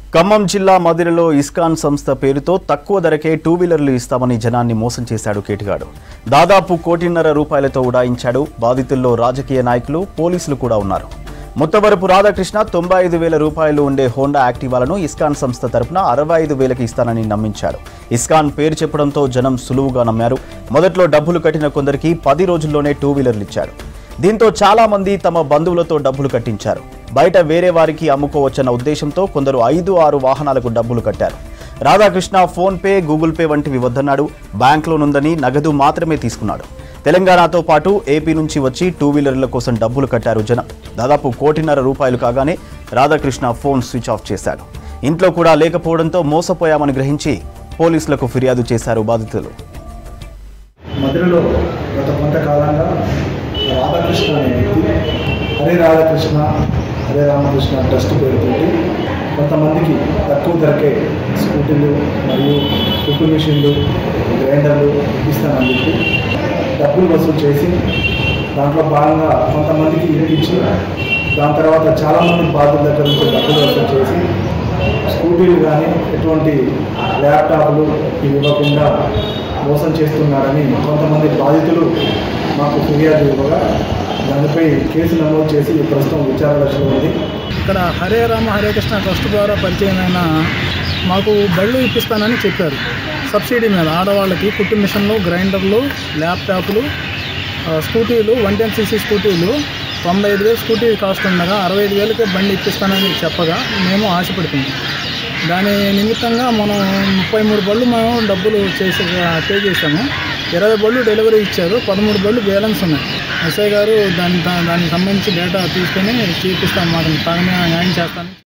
ఖమ్మం జిల్లా మదిరలో ఇస్కాన్ సంస్థ పేరుతో తక్కువ ధరకే టూ వీలర్లు ఇస్తామని జనాన్ని మోసం చేశాడు కేటిగాడు దాదాపు కోటిన్నర రూపాయలతో ఉడాయించాడు బాధితుల్లో రాజకీయ నాయకులు పోలీసులు కూడా ఉన్నారు ముత్తవరపు రాధాకృష్ణ తొంభై ఐదు వేల రూపాయలు ఉండే హోండా యాక్టివాలను ఇస్కాన్ సంస్థ తరపున అరవై ఐదు వేలకి ఇస్తానని నమ్మించాడు ఇస్కాన్ పేరు చెప్పడంతో జనం సులువుగా నమ్మారు మొదట్లో డబ్బులు కట్టిన కొందరికి పది రోజుల్లోనే టూ వీలర్లు ఇచ్చాడు దీంతో చాలా మంది తమ బంధువులతో డబ్బులు కట్టించారు బయట వేరే వారికి అమ్ముకోవచ్చన్న ఉద్దేశంతో కొందరు ఐదు ఆరు వాహనాలకు డబ్బులు కట్టారు Radhakrishna PhonePe Google pay వంటివి వద్దన్నాడు బ్యాంక్ లోన్ ఉందని నగదు మాత్రమే తీసుకున్నాడు తెలంగాణతో పాటు ఏపీ నుంచి వచ్చి టూ వీలర్ల కోసం డబ్బులు కట్టారు జనం దాదాపు కోటిన్నర రూపాయలు కాగానే రాధాకృష్ణ ఫోన్ స్విచ్ ఆఫ్ చేశాడు ఇంట్లో కూడా లేకపోవడంతో మోసపోయామని గ్రహించి పోలీసులకు ఫిర్యాదు చేశారు బాధితులు మధురలో గత కొంతకాలంగా రాధాకృష్ణ అనే వ్యక్తి హరే రాధాకృష్ణ హరే రామకృష్ణ ట్రస్ట్ పేరుతోటి కొంతమందికి తక్కువ ధరకే స్కూటీలు మరియు కుట్టు మిషన్లు గ్రైండర్లు ఇప్పిస్తానని చెప్పి డబ్బులు వసూలు చేసి దాంట్లో భాగంగా కొంతమందికి ఇప్పించి దాని తర్వాత చాలామంది బాధ్యుల దగ్గర నుంచి డబ్బులు వసూలు చేసి స్కూటీలు కానీ ఎటువంటి ల్యాప్టాప్లు ఇవి ఇవ్వకుండా మోసం చేస్తున్నారని కొంతమంది బాధితులు మాకు ఫిర్యాదు ఇవ్వగా దానిపై కేసు నమోదు చేసి ప్రస్తుతం విచారణ దశలో ఉంది ఇక్కడ హరే రామ హరే కృష్ణ ట్రస్ట్ ద్వారా పరిచయమైన మాకు బళ్ళు ఇప్పిస్తానని చెప్పారు సబ్సిడీ మీద ఆడవాళ్ళకి కుట్టు మిషన్లు గ్రైండర్లు ల్యాప్టాప్లు ఆ, స్కూటీలు వన్ టెన్ సీసీ స్కూటీలు తొంభై ఐదు వేలు స్కూటీ కాస్ట్ ఉండగా అరవై ఐదు వేలకే బండి ఇప్పిస్తానని చెప్పగా మేము ఆశపడుతున్నాం దాని నిమిత్తంగా మనం ముప్పై మూడు బళ్ళు మేము డబ్బులు చేసి పే చేసాము ఇరవై బళ్ళు డెలివరీ ఇచ్చారు పదమూడు బళ్ళు బ్యాలెన్స్ ఉన్నాయి ఎస్ఐ గారు దాని దానికి సంబంధించి డేటా తీసుకొని చూపిస్తాం మాకు తగిన న్యాయం చేస్తాను